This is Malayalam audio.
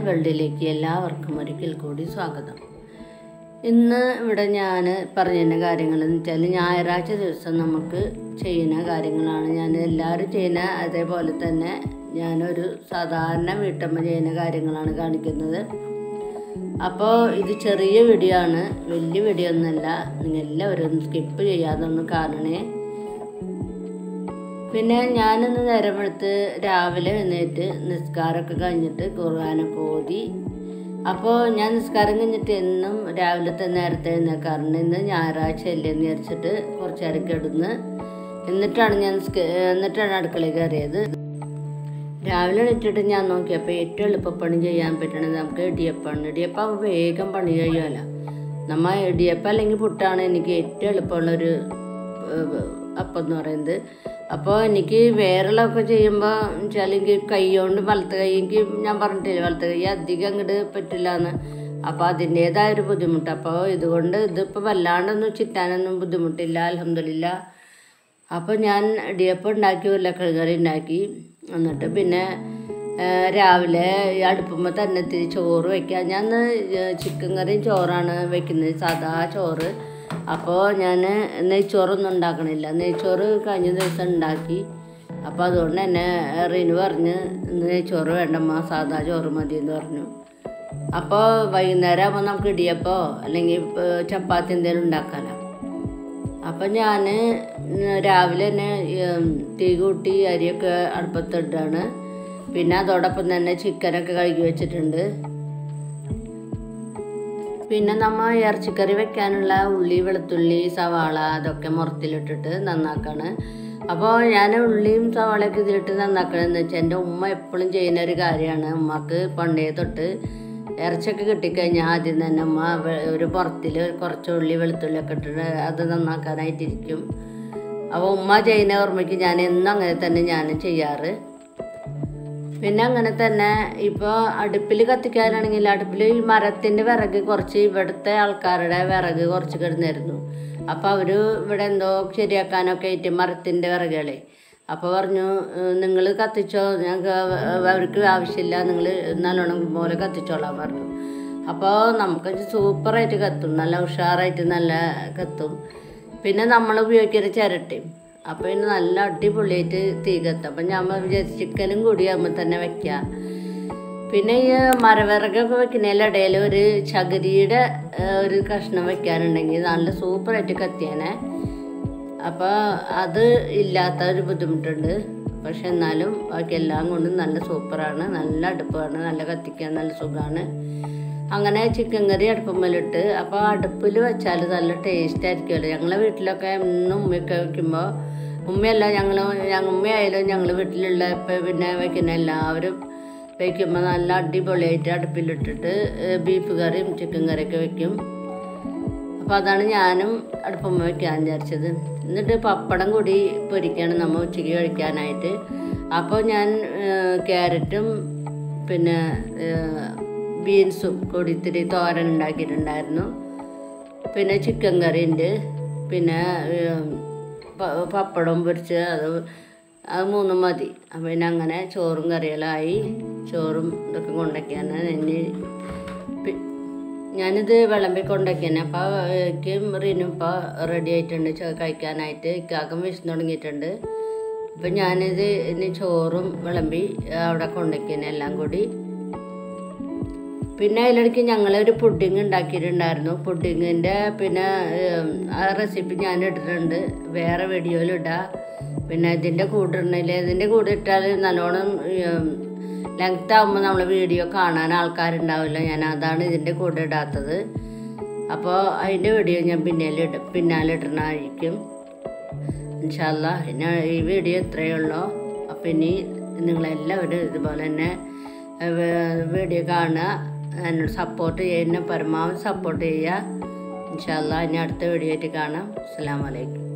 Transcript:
വേൾഡിലേക്ക് എല്ലാവർക്കും ഒരിക്കൽ കൂടി സ്വാഗതം ഇന്ന് ഇവിടെ ഞാൻ പറഞ്ഞ കാര്യങ്ങൾ എന്ന് വെച്ചാൽ ഞായറാഴ്ച ദിവസം നമുക്ക് ചെയ്യുന്ന കാര്യങ്ങളാണ് ഞാൻ എല്ലാവരും ചെയ്യുന്ന അതേപോലെ തന്നെ ഞാനൊരു സാധാരണ വീട്ടമ്മ ചെയ്യുന്ന കാര്യങ്ങളാണ് കാണിക്കുന്നത് അപ്പോൾ ഇത് ചെറിയ വീഡിയോ ആണ് വലിയ വീഡിയോ ഒന്നുമല്ല നിങ്ങൾ എല്ലാവരും ഒന്ന് സ്കിപ്പ് ചെയ്യാതെ ഒന്ന് കാണണേ പിന്നെ ഞാനിന്ന് നേരം വെളുത്ത് രാവിലെ എഴുന്നേറ്റ് നിസ്കാരമൊക്കെ കഴിഞ്ഞിട്ട് ഖുർആാനൊക്കെ ഓതി അപ്പോൾ ഞാൻ നിസ്കാരം കഴിഞ്ഞിട്ട് എന്നും രാവിലത്തെ നേരത്തെ എഴുന്നേക്കാറുണ്ട് ഇന്ന് ഞായറാഴ്ച അല്ലേ എന്ന് വിചാരിച്ചിട്ട് കുറച്ച് നേരം കിടന്ന് എന്നിട്ടാണ് ഞാൻ നിസ്ക- എന്നിട്ടാണ് അടുക്കളയിൽ കയറിയത് രാവിലെ എണീറ്റിട്ട് ഞാൻ നോക്കിയപ്പോൾ ഏറ്റവും എളുപ്പപ്പണി ചെയ്യാൻ പറ്റണത് നമുക്ക് ഇടിയപ്പമാണ് ഇടിയപ്പം ആവുമ്പോൾ വേഗം പണി കഴിയുമല്ലോ നമ്മ ഇടിയപ്പം അല്ലെങ്കിൽ പുട്ടാണ് എനിക്ക് ഏറ്റവും എളുപ്പമുള്ളൊരു ഏഹ്, അപ്പം എന്ന് പറയുന്നത് അപ്പോൾ എനിക്ക് വേറെയുള്ളതൊക്കെ ചെയ്യുമ്പോൾ വെച്ചാൽ എനിക്ക് കൈ കൊണ്ട് വലത്ത് കൈ എനിക്ക് ഞാൻ പറഞ്ഞിട്ടില്ല വലത്ത് കൈ അധികം അങ്ങോട്ട് പറ്റില്ല എന്ന് അപ്പോൾ അതിൻ്റേതായ ഒരു ബുദ്ധിമുട്ട് അപ്പോൾ ഇതുകൊണ്ട് ഇതിപ്പോൾ വല്ലാണ്ടൊന്നും ചിറ്റാനൊന്നും ബുദ്ധിമുട്ടില്ല അലഹമില്ല അപ്പോൾ ഞാൻ ഇടിയപ്പം ഉണ്ടാക്കി ഉരുളക്കിഴങ്ങ് കറി ഉണ്ടാക്കി എന്നിട്ട് പിന്നെ ആ, രാവിലെ ഈ അടുപ്പുമ്പോൾ തന്നെ ഇത്തിരി ചോറ് വയ്ക്കുക ഞാൻ ഇന്ന് ചിക്കൻ കറിയും ചോറാണ് വെക്കുന്നത് സാധാ ചോറ് അപ്പോൾ ഞാൻ നെയ്ച്ചോറൊന്നും ഉണ്ടാക്കണില്ല നെയ്ച്ചോറ് കഴിഞ്ഞ ദിവസം ഉണ്ടാക്കി അപ്പോൾ അതുകൊണ്ട് തന്നെ റീനു പറഞ്ഞ് ഇന്ന് നെയ്ച്ചോറ് വേണ്ടമ്മ സാധാ ചോറ് മതി എന്ന് പറഞ്ഞു അപ്പോൾ വൈകുന്നേരം ആകുമ്പോൾ നമുക്ക് ഇടിയപ്പോ അല്ലെങ്കിൽ ഇപ്പൊ ചപ്പാത്തി എന്തെങ്കിലും ഉണ്ടാക്കാമല്ലോ അപ്പം ഞാൻ രാവിലെ തന്നെ ഉം, തീ കൂട്ടി അരിയൊക്കെ അടുപ്പത്തിട്ടാണ് പിന്നെ അതോടൊപ്പം തന്നെ ചിക്കനൊക്കെ കഴുകി വെച്ചിട്ടുണ്ട് പിന്നെ നമ്മൾ ഇറച്ചിക്കറി വെക്കാനുള്ള ഉള്ളി വെളുത്തുള്ളി സവാള അതൊക്കെ മുറത്തിലിട്ടിട്ട് നന്നാക്കാണ് അപ്പോൾ ഞാൻ ഉള്ളിയും സവാളയൊക്കെ ഇതിലിട്ട് നന്നാക്കണമെന്ന് വെച്ചാൽ എൻ്റെ ഉമ്മ എപ്പോഴും ചെയ്യുന്ന ഒരു കാര്യമാണ് ഉമ്മക്ക് പണ്ടേ തൊട്ട് ഇറച്ചിയൊക്കെ കിട്ടിക്കഴിഞ്ഞാൽ ആദ്യം തന്നെ ഉമ്മ വെ- ഒരു പുറത്തിൽ കുറച്ച് ഉള്ളി വെളുത്തുള്ളിയൊക്കെ ഇട്ടിട്ട് അത് നന്നാക്കാനായിട്ടിരിക്കും അപ്പോൾ ഉമ്മ ചെയ്യുന്ന ഓർമ്മയ്ക്ക് ഞാൻ എന്നും അങ്ങനെ തന്നെ ഞാൻ ചെയ്യാറ് പിന്നെ അങ്ങനെ തന്നെ ഇപ്പോൾ അടുപ്പിൽ കത്തിക്കാനാണെങ്കിൽ അടുപ്പിൽ ഈ മരത്തിൻ്റെ വിറക് കുറച്ച് ഇവിടുത്തെ ആൾക്കാരുടെ വിറക് കുറച്ച് കിടന്നായിരുന്നു അപ്പോൾ അവർ ഇവിടെ എന്തോ ശരിയാക്കാനൊക്കെ ആയിട്ട് മരത്തിൻ്റെ വിറകുകളെ അപ്പോൾ പറഞ്ഞു നിങ്ങൾ കത്തിച്ചോ ഞങ്ങൾക്ക് അവർക്ക് ആവശ്യമില്ല നിങ്ങൾ നല്ലോണം പോലെ കത്തിച്ചോളാൻ പറഞ്ഞു അപ്പോൾ നമുക്ക് സൂപ്പറായിട്ട് കത്തും നല്ല ഉഷാറായിട്ട് നല്ല കത്തും പിന്നെ നമ്മൾ ഉപയോഗിക്കുന്ന ചിരട്ടയും അപ്പോൾ ഇനി നല്ല അടിപൊളിയായിട്ട് തീ കത്തും അപ്പം ഞാൻ വിചാരിച്ചു ചിക്കനും കൂടി ആകുമ്പോൾ തന്നെ വെക്കാം പിന്നെ ഈ മരവിറകൊക്കെ വെക്കുന്നതിൻ്റെ ഇടയിൽ ഒരു ചകിരിയുടെ ആ, ഒരു കഷ്ണം വെക്കാനുണ്ടെങ്കിൽ നല്ല സൂപ്പറായിട്ട് കത്തിയാനെ അപ്പോൾ അത് ഇല്ലാത്ത ഒരു ബുദ്ധിമുട്ടുണ്ട് പക്ഷെ എന്നാലും ബാക്കി എല്ലാം കൊണ്ടും നല്ല സൂപ്പറാണ് നല്ല അടുപ്പാണ് നല്ല കത്തിക്കാൻ നല്ല സുഖമാണ് അങ്ങനെ ചിക്കൻ കറി അടുപ്പമ്മലിട്ട് അപ്പോൾ അടുപ്പിൽ വെച്ചാൽ നല്ല ടേസ്റ്റ് ആയിരിക്കുമല്ലോ ഞങ്ങളെ വീട്ടിലൊക്കെ എന്നും ഉമ്മയൊക്കെ വയ്ക്കുമ്പോൾ ഉമ്മയല്ല ഞങ്ങൾ ഞങ്ങൾ ഉമ്മയായാലും ഞങ്ങൾ വീട്ടിലുള്ള ഇപ്പം പിന്നെ വയ്ക്കുന്ന എല്ലാവരും വയ്ക്കുമ്പോൾ നല്ല അടിപൊളിയായിട്ട് അടുപ്പിലിട്ടിട്ട് ഏഹ്, ബീഫ് കറിയും ചിക്കൻ കറിയൊക്കെ വെക്കും അപ്പോൾ അതാണ് ഞാനും അടുപ്പമ്മ വെക്കാൻ വിചാരിച്ചത് എന്നിട്ട് പപ്പടം കൂടി പൊരിക്കുകയാണ് നമ്മൾ ഉച്ചയ്ക്ക് കഴിക്കാനായിട്ട് അപ്പോൾ ഞാൻ ഏഹ്, ക്യാരറ്റും പിന്നെ ഏഹ്, ബീൻസും കൂടി ഇത്തിരി തോരൻ ഉണ്ടാക്കിയിട്ടുണ്ടായിരുന്നു പിന്നെ ചിക്കൻ കറി ഉണ്ട് പിന്നെ ഏഹ്, പ- പപ്പടം പൊരിച്ച് അത് അത് മൂന്നും മതി അപ്പം പിന്നെ അങ്ങനെ ചോറും കറികളായി ചോറും ഇതൊക്കെ കൊണ്ടൊക്കെയാണ് ഇനി പി- ഞാനിത് വിളമ്പി കൊണ്ടൊക്കെയാണ് അപ്പോൾ എനിക്കും റീനും ഇപ്പോൾ റെഡി ആയിട്ടുണ്ട് ചോ- കഴിക്കാനായിട്ട് ഇക്കാക്കും വിശന്ന് തുടങ്ങിയിട്ടുണ്ട് അപ്പം ഞാനിത് ഇനി ചോറും വിളമ്പി അവിടെ കൊണ്ടൊക്കെയാണ് എല്ലാം കൂടി പിന്നെ അതിലിടയ്ക്ക് ഞങ്ങളൊരു പുഡിങ് ഉണ്ടാക്കിയിട്ടുണ്ടായിരുന്നു പുഡിങ്ങിൻ്റെ പിന്നെ ഏം, ആ റെസിപ്പി ഞാൻ ഇട്ടിട്ടുണ്ട് വേറെ വീഡിയോയിൽ ഇടാം പിന്നെ ഇതിൻ്റെ കൂടെ ഇടണില്ല ഇതിൻ്റെ കൂടെ ഇട്ടാൽ നല്ലോണം ലെങ്ത് ആകുമ്പോൾ നമ്മൾ വീഡിയോ കാണാൻ ആൾക്കാരുണ്ടാവില്ല ഞാൻ അതാണ് ഇതിൻ്റെ കൂടെ ഇടാത്തത് അപ്പോൾ അതിൻ്റെ വീഡിയോ ഞാൻ പിന്നാലെ ഇടും പിന്നാലെ ഇടണമായിരിക്കും ഇൻഷാല്ല പിന്നെ ഈ വീഡിയോ ഇത്രയേ ഉള്ളൂ അപ്പം ഇനി നിങ്ങളെല്ലാവരും ഇതുപോലെ തന്നെ ഏഹ്, വേ- വീഡിയോ കാണുക എന്നോട് സപ്പോർട്ട് ചെയ്യുന്ന പരമാവധി സപ്പോർട്ട് ചെയ്യുക ഇൻഷാല്ല ഇനി അടുത്ത വീഡിയോ ആയിട്ട് കാണാം അസ്സാം വലൈക്കും